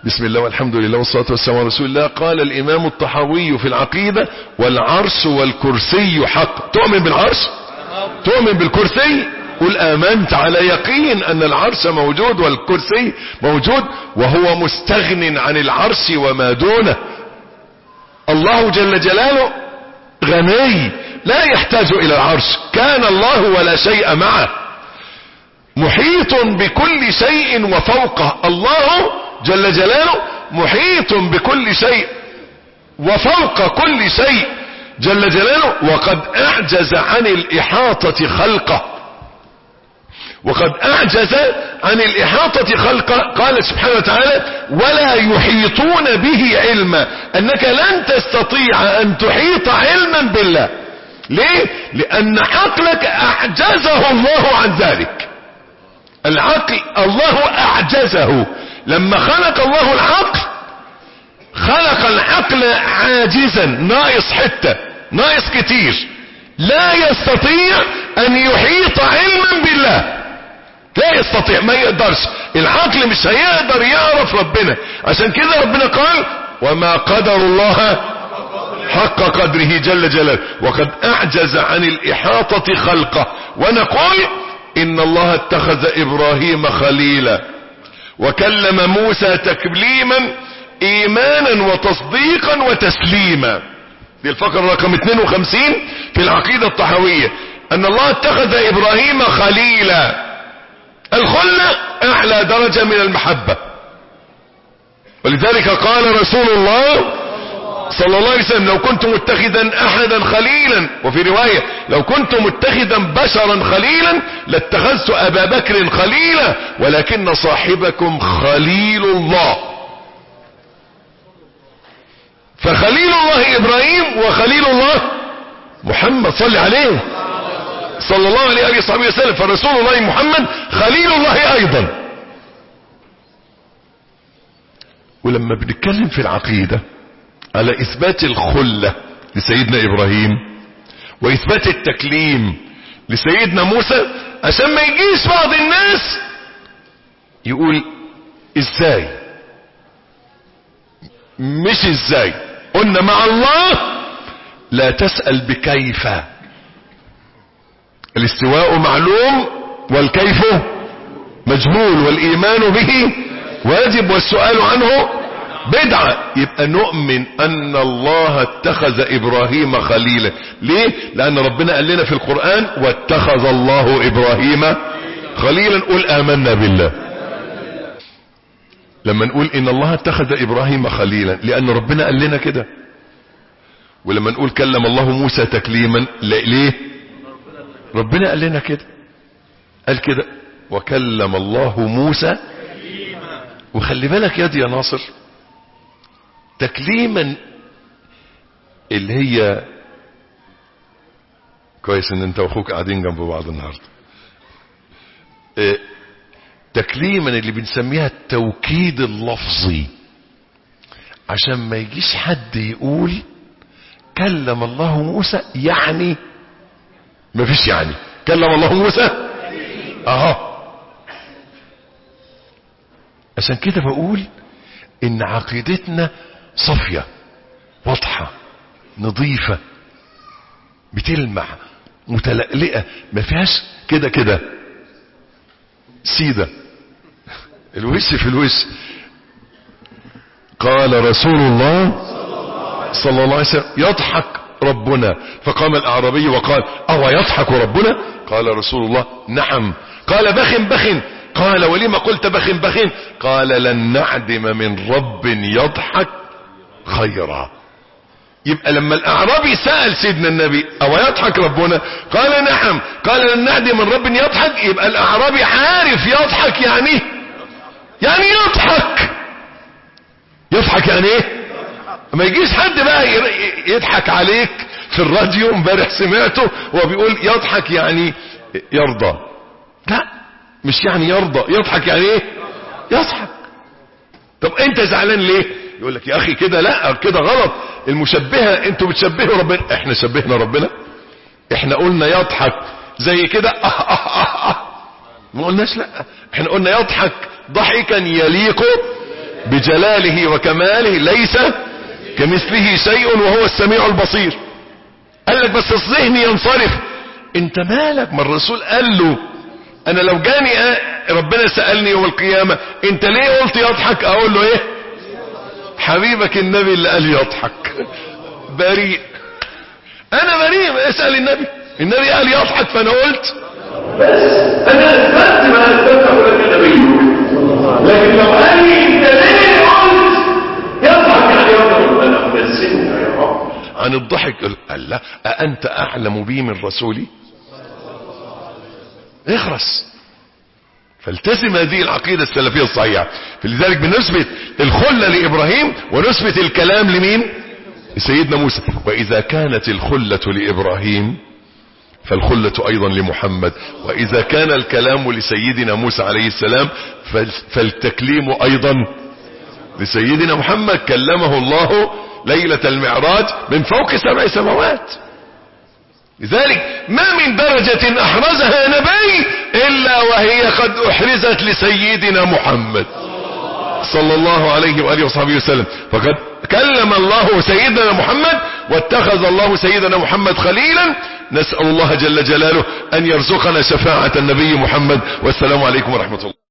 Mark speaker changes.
Speaker 1: بسم الله والحمد لله والصلاة والسلام على رسول الله قال الإمام الطحاوي في العقيدة والعرش والكرسي حق تؤمن بالعرش تؤمن بالكرسي قل آمنت على يقين أن العرش موجود والكرسي موجود وهو مستغن عن العرش وما دونه الله جل جلاله غني لا يحتاج إلى العرش كان الله ولا شيء معه محيط بكل شيء وفوقه الله جل جلاله محيط بكل شيء وفوق كل شيء جل جلاله وقد اعجز عن الاحاطة خلقه وقد اعجز عن الاحاطة خلقه قال سبحانه وتعالى ولا يحيطون به علما انك لن تستطيع ان تحيط علما بالله ليه لان عقلك اعجزه الله عن ذلك العقل الله اعجزه لما خلق الله العقل خلق العقل عاجزا ناقص حتة ناقص كتير لا يستطيع ان يحيط علما بالله لا يستطيع ما يقدرش العقل مش هيقدر يعرف ربنا عشان كده ربنا قال وما قدر الله حق قدره جل جلاله وقد اعجز عن الاحاطة خلقه ونقول ان الله اتخذ ابراهيم خليلا وكلم موسى تكليما ايمانا وتصديقا وتسليما دي الفقرة رقم 52 في العقيدة الطحوية ان الله اتخذ ابراهيم خليلا الخلة اعلى درجة من المحبة ولذلك قال رسول الله صلى الله عليه وسلم لو كنت متخذا احدا خليلا وفي رواية لو كنت متخذا بشرا خليلا لاتخذت ابا بكر خليلا ولكن صاحبكم خليل الله فخليل الله ابراهيم وخليل الله محمد صلى عليه صلى الله عليه وصحبه وسلم فرسول الله محمد خليل الله ايضا ولما بنتكلم في العقيده على اثبات الخلة لسيدنا ابراهيم واثبات التكليم لسيدنا موسى عشان ما يجيش بعض الناس يقول ازاي مش ازاي قلنا مع الله لا تسأل بكيف الاستواء معلوم والكيف مجهول والايمان به واجب والسؤال عنه بدعة يبقى نؤمن ان الله اتخذ ابراهيم خليلا ليه لان ربنا قال لنا في القرآن واتخذ الله ابراهيم خليلا قل امنا بالله لما نقول ان الله اتخذ ابراهيم خليلا لان ربنا قال لنا كده ولما نقول كلم الله موسى تكليما ليه ربنا قال لنا كده قال كده وكلم الله موسى وخلي بالك يا دي يا ناصر تكليما اللي هي كويس ان انت واخوك قاعدين جنب بعض النهارده اه تكليما اللي بنسميها التوكيد اللفظي عشان ما يجيش حد يقول كلم الله موسى يعني ما فيش يعني كلم الله موسى اهو عشان كده بقول ان عقيدتنا صافية واضحة نظيفة بتلمع متلألئة ما فيهاش كده كده سيدة الوش في الوش قال رسول الله صلى الله عليه وسلم يضحك ربنا فقام الأعرابي وقال أو يضحك ربنا قال رسول الله نعم قال بخ بخ قال ولما قلت بخ بخ قال لن نعدم من رب يضحك خيرا يبقى لما الاعرابي سأل سيدنا النبي او يضحك ربنا قال نعم قال لن نعدم من رب يضحك يبقى الاعرابي عارف يضحك يعني يعني يضحك يضحك يعني ايه ما يجيش حد بقى يضحك عليك في الراديو امبارح سمعته وهو بيقول يضحك يعني يرضى لا مش يعني يرضى يضحك يعني ايه يضحك طب انت زعلان ليه يقول لك يا اخي كده لا كده غلط المشبهة انتوا بتشبهوا ربنا احنا شبهنا ربنا احنا قلنا يضحك زي كده اه اه اه اه ما قلناش لا احنا قلنا يضحك ضحكا يليق بجلاله وكماله ليس كمثله شيء وهو السميع البصير قال لك بس الذهن ينصرف انت مالك ما الرسول قال له انا لو جاني ربنا سألني يوم القيامة انت ليه قلت يضحك اقول له ايه حبيبك النبي اللي قال يضحك بريء انا بريء اسأل النبي النبي قال يضحك فانا قلت
Speaker 2: بس انا اثبت ما اثبته لك النبي لكن لو قال لي انت ليه قلت يضحك يعني يضحك انا انزلنا يا رب
Speaker 1: عن الضحك قال لا أأنت أعلم بي من رسولي اخرس فالتزم هذه العقيدة السلفية الصحيحة فلذلك بنسبة الخلة لإبراهيم ونسبة الكلام لمين لسيدنا موسى وإذا كانت الخلة لإبراهيم فالخلة أيضا لمحمد وإذا كان الكلام لسيدنا موسى عليه السلام فالتكليم أيضا لسيدنا محمد كلمه الله ليلة المعراج من فوق سبع سماوات لذلك ما من درجة احرزها نبي الا وهي قد احرزت لسيدنا محمد صلى الله عليه وآله وصحبه وسلم فقد كلم الله سيدنا محمد واتخذ الله سيدنا محمد خليلا نسأل الله جل جلاله ان يرزقنا شفاعة النبي محمد والسلام عليكم ورحمة الله